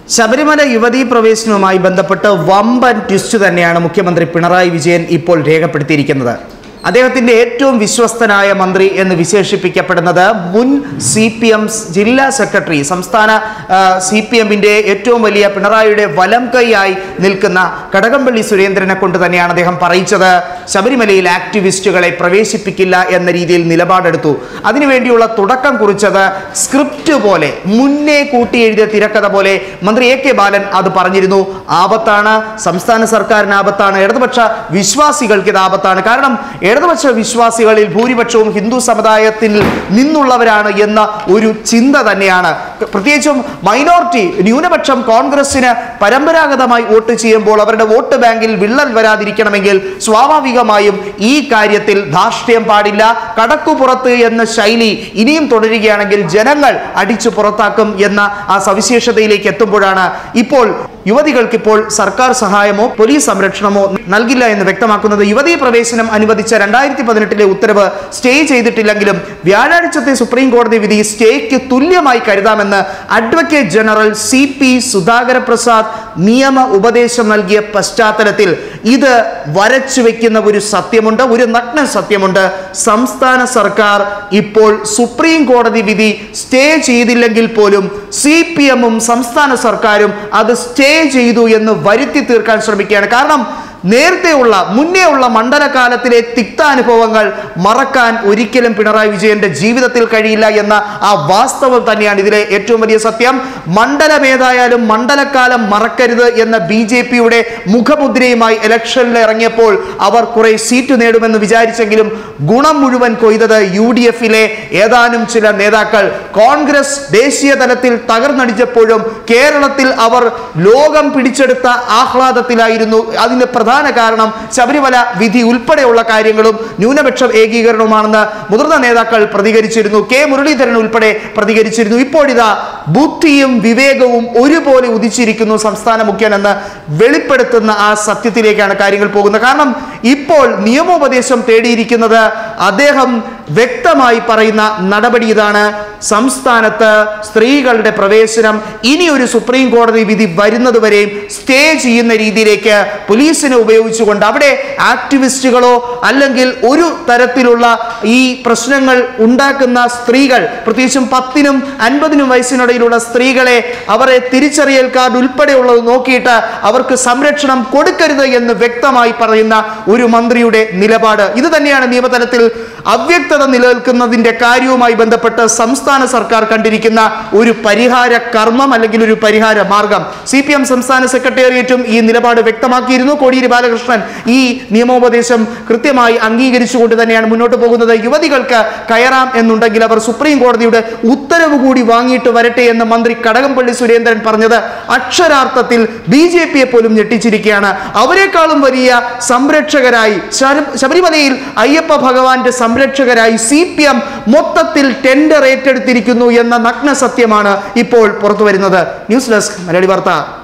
ശബരിമല യുവതീ പ്രവേശനവുമായി ബന്ധപ്പെട്ട് വമ്പൻ ട്വിസ്റ്റ് തന്നെയാണ് മുഖ്യമന്ത്രി പിണറായി വിജയൻ ഇപ്പോൾ രേഖപ്പെടുത്തിയിരിക്കുന്നത് അദ്ദേഹത്തിന്റെ ഏറ്റവും വിശ്വസ്തനായ മന്ത്രി എന്ന് വിശേഷിപ്പിക്കപ്പെടുന്നത് മുൻ സി പി എം ജില്ലാ സെക്രട്ടറി സംസ്ഥാന സി പി എമ്മിന്റെ ഏറ്റവും വലിയ പിണറായിയുടെ വലം കൈയായി നിൽക്കുന്ന കടകംപള്ളി സുരേന്ദ്രനെ കൊണ്ട് തന്നെയാണ് അദ്ദേഹം പറയിച്ചത് ശബരിമലയിൽ ആക്ടിവിസ്റ്റുകളെ പ്രവേശിപ്പിക്കില്ല എന്ന രീതിയിൽ നിലപാടെടുത്തു അതിനുവേണ്ടിയുള്ള തുടക്കം കുറിച്ചത് സ്ക്രിപ്റ്റ് പോലെ മുന്നേ കൂട്ടി എഴുതിയ തിരക്കഥ പോലെ മന്ത്രി എ കെ ബാലൻ അത് പറഞ്ഞിരുന്നു ആപത്താണ് സംസ്ഥാന സർക്കാരിന് ആപത്താണ് ഇടതുപക്ഷ വിശ്വാസികൾക്ക് ഇത് ആപത്താണ് കാരണം ഇടതുപക്ഷ വിശ്വാസികളിൽ ഭൂരിപക്ഷവും ഹിന്ദു സമുദായത്തിൽ നിന്നുള്ളവരാണ് എന്ന ഒരു ചിന്ത തന്നെയാണ് പ്രത്യേകിച്ചും മൈനോറിറ്റി ന്യൂനപക്ഷം കോൺഗ്രസിന് പരമ്പരാഗതമായി വോട്ട് ചെയ്യുമ്പോൾ അവരുടെ വോട്ട് ബാങ്കിൽ വിള്ളൽ വരാതിരിക്കണമെങ്കിൽ സ്വാഭാവികമായും ഈ കാര്യത്തിൽ ധാർഷ്ട്യം പാടില്ല കടക്കുപുറത്ത് എന്ന ശൈലി ഇനിയും തുടരുകയാണെങ്കിൽ ജനങ്ങൾ അടിച്ചു പുറത്താക്കും എന്ന ആ സവിശേഷതയിലേക്ക് എത്തുമ്പോഴാണ് ഇപ്പോൾ യുവതികൾക്ക് ഇപ്പോൾ സർക്കാർ സഹായമോ പോലീസ് സംരക്ഷണമോ നൽകില്ല എന്ന് വ്യക്തമാക്കുന്നത് യുവതീ പ്രവേശനം അനുവദിച്ച രണ്ടായിരത്തി പതിനെട്ടിലെ ഉത്തരവ് സ്റ്റേ ചെയ്തിട്ടില്ലെങ്കിലും വ്യാഴാഴ്ചത്തെ സുപ്രീം കോടതി വിധി സ്റ്റേക്ക് തുല്യമായി കരുതാമെന്ന് advocate general C P Sudhakara Prasad നിയമ ഉപദേശം നൽകിയ പശ്ചാത്തലത്തിൽ ഇത് വരച്ചു വെക്കുന്ന ഒരു സത്യമുണ്ട് ഒരു നഗ്ന സത്യമുണ്ട് സംസ്ഥാന സർക്കാർ ഇപ്പോൾ സുപ്രീം കോടതി വിധി സ്റ്റേ ചെയ്തില്ലെങ്കിൽ പോലും സി പി എമ്മും സംസ്ഥാന സർക്കാരും അത് സ്റ്റേ ചെയ്തു എന്ന് വരുത്തി തീർക്കാൻ ശ്രമിക്കുകയാണ് കാരണം നേരത്തെയുള്ള മുന്നേ ഉള്ള മണ്ഡലകാലത്തിലെ തിക്താനുഭവങ്ങൾ മറക്കാൻ ഒരിക്കലും പിണറായി വിജയന്റെ ജീവിതത്തിൽ കഴിയില്ല എന്ന ആ വാസ്തവം തന്നെയാണ് ഇതിലെ ഏറ്റവും വലിയ സത്യം മണ്ഡലം ഏതായാലും മണ്ഡലകാലം മറക്കരുത് എന്ന ബി ജെ പിയുടെ മുഖമുദ്രയുമായി ഇലക്ഷനിൽ ഇറങ്ങിയപ്പോൾ അവർ കുറെ സീറ്റ് നേടുമെന്ന് വിചാരിച്ചെങ്കിലും ഗുണം മുഴുവൻ കൊയ്തത് യു ഡി എഫിലെ ഏതാനും ചില നേതാക്കൾ കോൺഗ്രസ് ദേശീയ തലത്തിൽ തകർന്നടിച്ചപ്പോഴും കേരളത്തിൽ അവർ ലോകം പിടിച്ചെടുത്ത ആഹ്ലാദത്തിലായിരുന്നു അതിന് പ്രധാന കാരണം ശബരിമല വിധി ഉൾപ്പെടെയുള്ള കാര്യങ്ങളും ന്യൂനപക്ഷ ഏകീകരണവുമാണെന്ന് മുതിർന്ന നേതാക്കൾ പ്രതികരിച്ചിരുന്നു കെ മുരളീധരൻ ഉൾപ്പെടെ പ്രതികരിച്ചിരുന്നു ഇപ്പോഴിതാ ബുദ്ധിയും വിവേകവും ഒരുപോലെ ഉദിച്ചിരിക്കുന്നു സംസ്ഥാന മുഖ്യൻ എന്ന് വെളിപ്പെടുത്തുന്ന ആ സത്യത്തിലേക്കാണ് കാര്യങ്ങൾ പോകുന്നത് കാരണം ഇപ്പോൾ നിയമോപദേശം തേടിയിരിക്കുന്നത് അദ്ദേഹം വ്യക്തമായി പറയുന്ന നടപടി ഇതാണ് സംസ്ഥാനത്ത് സ്ത്രീകളുടെ പ്രവേശനം ഇനി ഒരു സുപ്രീം കോടതി വിധി വരുന്നതുവരെയും സ്റ്റേ ചെയ്യുന്ന രീതിയിലേക്ക് പോലീസിനെ ഉപയോഗിച്ചുകൊണ്ട് അവിടെ ആക്ടിവിസ്റ്റുകളോ അല്ലെങ്കിൽ ഒരു തരത്തിലുള്ള ഈ പ്രശ്നങ്ങൾ ഉണ്ടാക്കുന്ന സ്ത്രീകൾ പ്രത്യേകിച്ചും പത്തിനും അൻപതിനും വയസ്സിനിടയിലുള്ള സ്ത്രീകളെ അവരെ തിരിച്ചറിയൽ കാർഡ് ഉൾപ്പെടെയുള്ളത് നോക്കിയിട്ട് അവർക്ക് സംരക്ഷണം കൊടുക്കരുത് എന്ന് വ്യക്തമായി പറയുന്ന ഒരു മന്ത്രിയുടെ നിലപാട് ഇത് തന്നെയാണ് നിയമതലത്തിൽ അവ്യക്തത നിലനിൽക്കുന്നതിന്റെ കാര്യവുമായി ബന്ധപ്പെട്ട് സംസ്ഥാന സർക്കാർ കണ്ടിരിക്കുന്ന ഒരു പരിഹാര കർമ്മം അല്ലെങ്കിൽ ഒരു പരിഹാര മാർഗം സി പി എം സംസ്ഥാന സെക്രട്ടേറിയറ്റും ഈ നിലപാട് വ്യക്തമാക്കിയിരുന്നു കോടിയേരി ബാലകൃഷ്ണൻ ഈ നിയമോപദേശം കൃത്യമായി അംഗീകരിച്ചുകൊണ്ട് തന്നെയാണ് മുന്നോട്ട് പോകുന്നത് യുവതികൾക്ക് കയറാം എന്നുണ്ടെങ്കിൽ അവർ സുപ്രീം കോടതിയുടെ ഉത്തരവ് കൂടി വാങ്ങിയിട്ട് വരട്ടെ എന്ന് മന്ത്രി കടകംപള്ളി സുരേന്ദ്രൻ പറഞ്ഞത് അക്ഷരാർത്ഥത്തിൽ ബി ജെ പിയെ പോലും ഞെട്ടിച്ചിരിക്കുകയാണ് അവരെക്കാളും വലിയ സംരക്ഷകരായി ശര- ശബരിമലയിൽ അയ്യപ്പ ഭഗവാന്റെ സംരക്ഷകരായി സി പി എം മൊത്തത്തിൽ ടെൻഡർ ഏറ്റെടുത്തിരിക്കുന്നു എന്ന നഗ്ന സത്യമാണ് ഇപ്പോൾ പുറത്തു വരുന്നത് ന്യൂസ് ഡെസ്ക് മലയാളി വാർത്ത